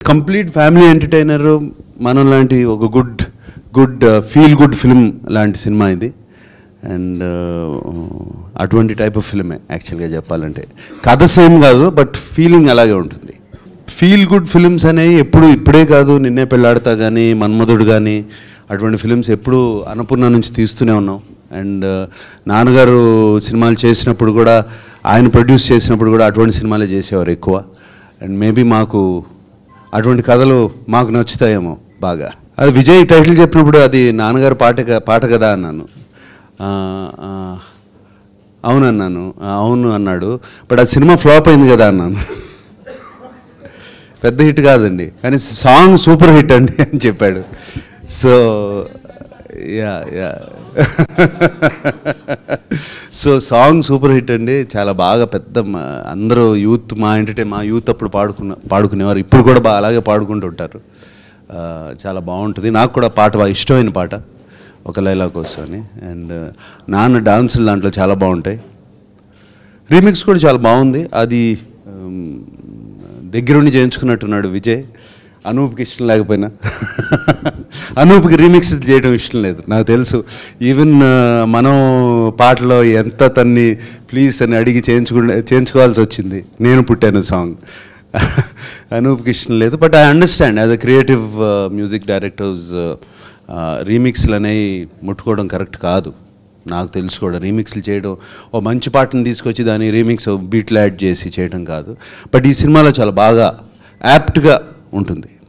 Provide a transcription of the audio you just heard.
complete family entertainer మనం లాంటి ఒక good good feel good film లాంటి సినిమా ఇది అండ్ అటువంటి టైప్ ఆఫ్ ఫిల్మే యాక్చువల్గా చెప్పాలంటే కథ సేమ్ కాదు బట్ ఫీలింగ్ అలాగే ఉంటుంది ఫీల్ గుడ్ ఫిల్మ్స్ అనేవి ఎప్పుడు ఇప్పుడే కాదు నిన్నే పెళ్ళాడతా కానీ మన్మధుడు కానీ అటువంటి ఫిల్మ్స్ ఎప్పుడు అన్నపూర్ణ నుంచి తీస్తూనే ఉన్నాం అండ్ నాన్నగారు సినిమాలు చేసినప్పుడు కూడా ఆయన ప్రొడ్యూస్ చేసినప్పుడు కూడా అటువంటి సినిమాలే చేసేవారు ఎక్కువ అండ్ మేబీ మాకు అటువంటి కథలు మాకు నచ్చుతాయేమో బాగా అది విజయ్ టైటిల్ చెప్పినప్పుడు అది నాన్నగారు పాట క- పాట కదా అన్నాను ఆ, ఆ, అవునన్నాను "ఆ, అవును అన్నాడు బట్ ఆ సినిమా ఫ్లాప్ అయింది కదా అన్నాను పెద్ద హిట్ కాదండి కానీ సాంగ్ సూపర్ హిట్ అండి అని చెప్పాడు so ya ya so song super hit అండి చాలా బాగా పెద్ద మ- అందరూ యూత్ మా ఎంటర్టైన్ మా యూత్ అప్పుడు పాడుకున్న పాడుకునేవారు ఇప్పుడు కూడా బాగా అలాగే పాడుకుంటూ ఉంటారు ఆ, చాలా బాగుంటుంది నాకు కూడా పాట బాగా ఇష్టమైన పాట ఒక లైలా కోసం అని అండ్ నాన్న డాన్సులు దాంట్లో చాలా బాగుంటాయి రీమిక్స్ కూడా చాలా బాగుంది అది ఉమ్, దగ్గరుండి చేయించుకున్నట్టున్నాడు విజయ్ అనూప్కి ఇష్టం లేకపోయినా అనూప్కి రీమిక్స్ చేయడం ఇష్టం లేదు నాకు తెలుసు ఈవెన్ మనం పాటలో ఎంత తన్ని ప్లీజ్ అని అడిగి చేయించుకు చేయించుకోవాల్సి వచ్చింది నేను పుట్టాను సాంగ్ అనూప్కి ఇష్టం లేదు but I understand as a creative music directors రీమిక్స్లు అనేవి ముట్టుకోవడం కరెక్ట్ కాదు నాకు తెలుసు కూడా రీమిక్స్లు చేయడం ఓ మంచి పాటను తీసుకొచ్చి దాన్ని రీమిక్స్ బీట్లు యాడ్ చేసి చేయడం కాదు బట్ ఈ సినిమాలో చాలా బాగా యాప్ట్గా ఉంటుంది